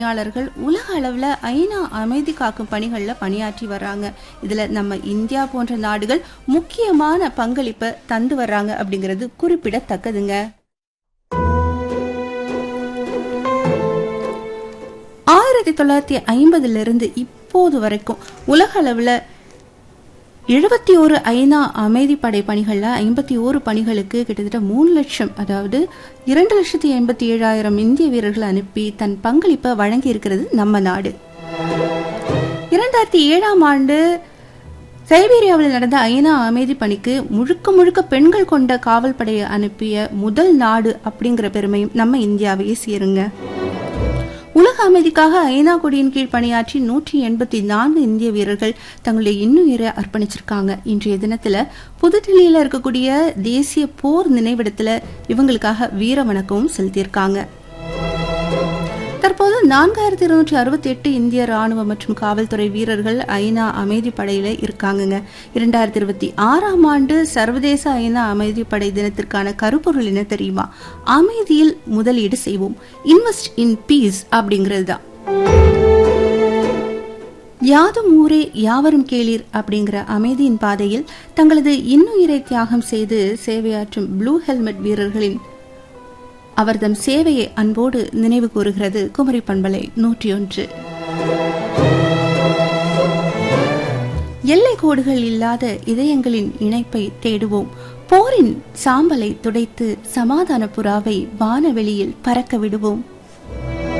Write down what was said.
பணியாளர்கள் உலக அளவில் ஐநா அமைதி காக்கும் பணிகளில் பணியாற்றி வர்றாங்க இதில் நம்ம இந்தியா போன்ற நாடுகள் முக்கியமான பங்களிப்பை தந்து வர்றாங்க அப்படிங்கிறது குறிப்பிடத்தக்கதுங்க ஆயிரத்தி தொள்ளாயிரத்தி ஐம்பதுல இருந்து இப்போது வரைக்கும் உலக அளவில் எழுபத்தி ஒரு ஐநா அமைதிப்படை பணிகளில் ஐம்பத்தி ஓரு பணிகளுக்கு கிட்டத்தட்ட மூணு லட்சம் அதாவது இரண்டு லட்சத்தி எண்பத்தி ஏழாயிரம் இந்திய வீரர்கள் அனுப்பி தன் பங்களிப்பை வழங்கி இருக்கிறது நம்ம நாடு இரண்டாயிரத்தி ஏழாம் ஆண்டு சைபீரியாவில் நடந்த ஐநா அமைதி பணிக்கு முழுக்க முழுக்க பெண்கள் கொண்ட காவல் படையை அனுப்பிய முதல் நாடு அப்படிங்கிற பெருமையும் நம்ம இந்தியாவையே சேருங்க உலக அமைதிக்காக ஐநா கொடியின் கீழ் பணியாற்றி நூற்றி எண்பத்தி நான்கு இந்திய வீரர்கள் தங்களுடைய இன்னுயிரை அர்ப்பணிச்சிருக்காங்க இன்றைய தினத்துல புதுடில்லியில இருக்கக்கூடிய தேசிய போர் நினைவிடத்துல இவங்களுக்காக வீர வணக்கமும் செலுத்தியிருக்காங்க தற்போது நான்காயிரத்தி இருநூற்றி அறுபத்தி எட்டு இந்திய ராணுவ மற்றும் காவல்துறை வீரர்கள் ஐநா அமைதி படையில இருக்காங்கங்க இரண்டாயிரத்தி இருபத்தி ஆறாம் ஆண்டு சர்வதேச ஐநா அமைதி படை தினத்திற்கான கருப்பொருள் என்ன தெரியுமா அமைதியில் முதலீடு செய்வோம் இன்வெஸ்ட் இன் பீஸ் அப்படிங்கிறது தான் யாதும் ஊரே யாவரும் கேளீர் அப்படிங்கிற அமைதியின் பாதையில் தங்களது இன்னுயிரை தியாகம் செய்து சேவையாற்றும் ப்ளூ ஹெல்மெட் வீரர்களின் அவர்தம் சேவையை அன்போடு நினைவு கூறுகிறது குமரி பண்பலை நூற்றி ஒன்று எல்லை கோடுகள் இல்லாத இதயங்களின் இணைப்பை தேடுவோம் போரின் சாம்பலை துடைத்து சமாதான புறாவை வானவெளியில் பறக்க விடுவோம்